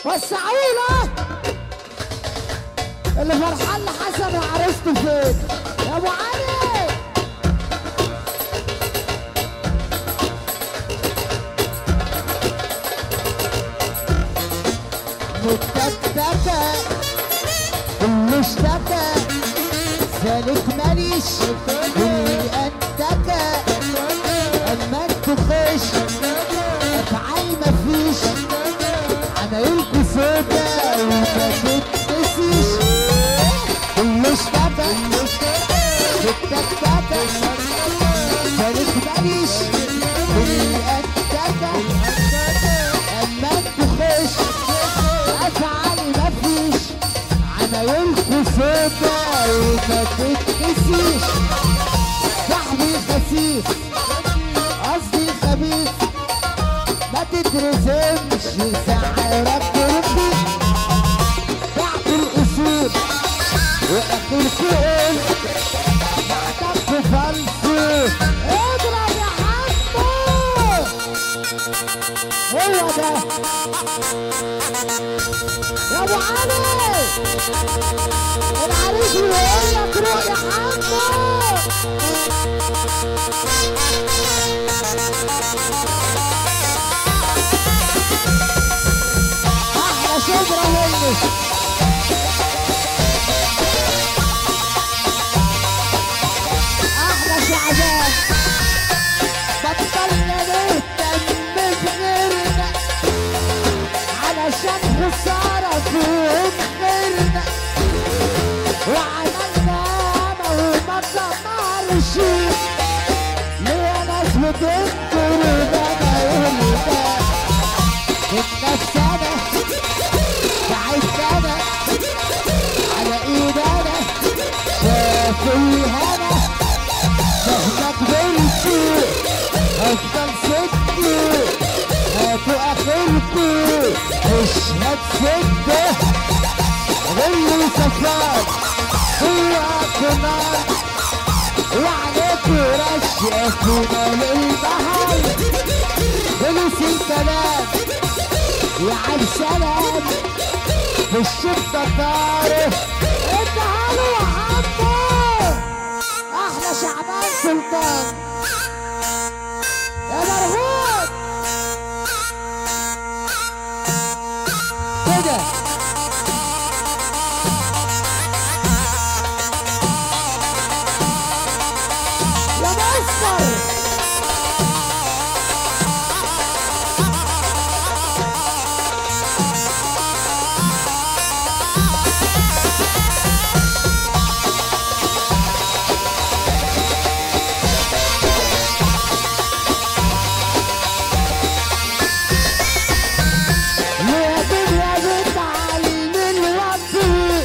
وسعونا اللي فرحان لحسن وعرفته فين يا ابو علي متكتكة كله اشتكى سالك ماليش اللي انتكى اما انتوا خش افعال مفيش عمايلكوا سودا وما تتنسيش كله اشتكى متكتكة سالك ماليش اللي انتكى اما انتوا خش افعال مفيش عمايلكوا سودا وما تتنسيش صاحبي خسيس قصدي خبيث ما تترسمش سعرك تربي بعد الاصول واخر كل بعدك فلسي اضرب يا حمو هو ده يا ابو علي العريس بيقول لك روح يا حمو احلى شبرا منك احلى شعبان بطلنا نهتم بغيرنا علشان خسارة فيهم غيرنا وعملنا وما ضمرش ليه ناس بتنكر ده انا يهلكك النفس انا تعبت انا على ايد انا شاف الهنا مهما كبرت افضل ستي هاتوا اخرتي مش هتسد غير سفار هو كمان وعليك رشقتنا للبحر خلص الكلام يا عم سلام بالشدة طارق انت حلو يا حمو احلى شعبان سلطان يا مرهون كده يا مصر يا دنيا بتعلم الوفي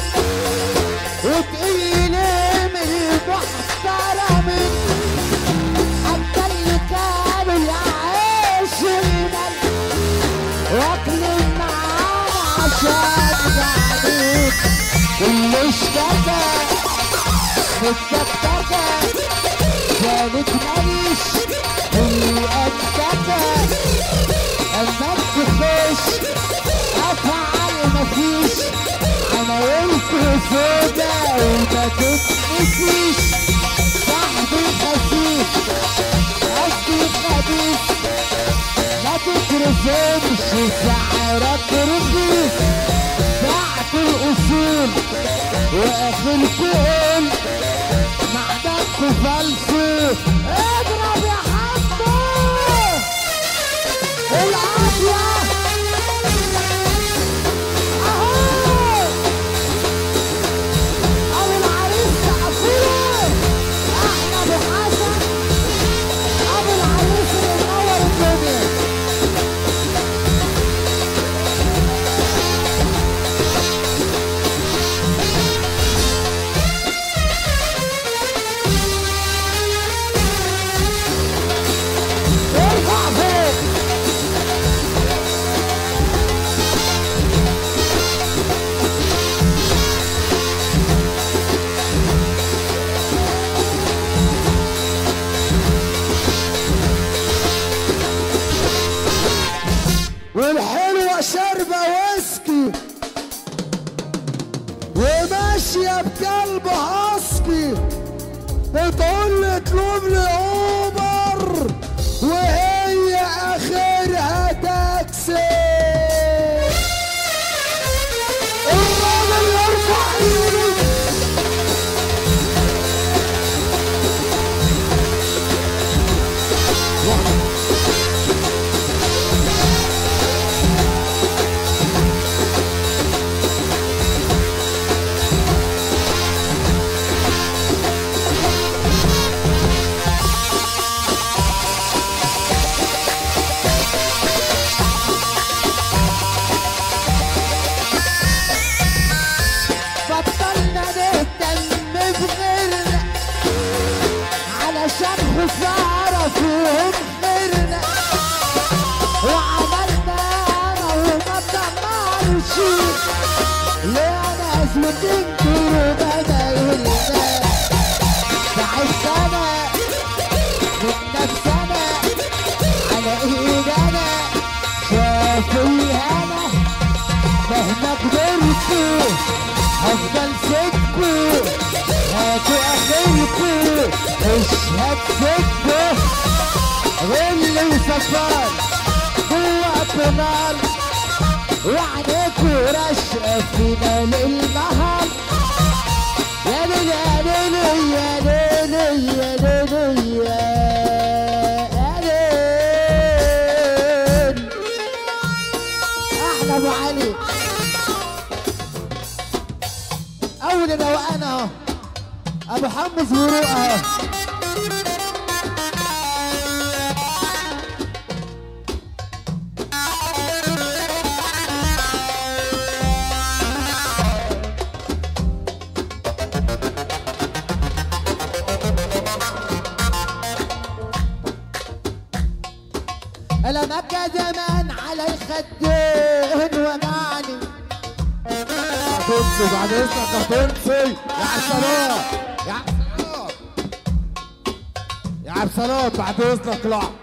وتقيل من المحترمين حتى اللي كانوا العيش المال واكل معانا عشان قاعدين كل اشتكى متكتكة كانت ماليش اللي أنتكة اما تخش افعل مفيش عمايلكوا سودا وما تتنسيش صاحبي خفيف قصدي خبيث ما تترسمش سعرك رخيص بعت الاصول واخر كل معدنكوا فلسي اضرب يا حمو العافية اهو ابو العريس تعفير احلى ابو حسن ابو العريس اللي منور الدنيا وهي بقلب هاسكي بتقول لي اطلب لي اوبر وهي اخرها تاكسي الراجل يرفع ايده بطلنا نهتم بغيرنا علشان خسارة فيهم غيرنا وعملنا أنا وما طمعش ليه ناس بتنكر بدايلنا تعبتنا من نفسنا على ايدنا شافوا الهنا مهما كبرتوا هفضل سكوا هاتوا اخركوا مش هتسكوا واللي سفر جواكوا نار وعينيكوا رشقة فينا للنهار يا ليل يا ليل يا ليل يا ليل يا ليل احلى ابو علي اول الروقان اهو ابو حمص وروق اهو لما كان زمان على الخدين وجعني هتنسي بعد اذنك هتنسي يا عبد السلام يا عبد السلام يا عبد السلام بعد اذنك لا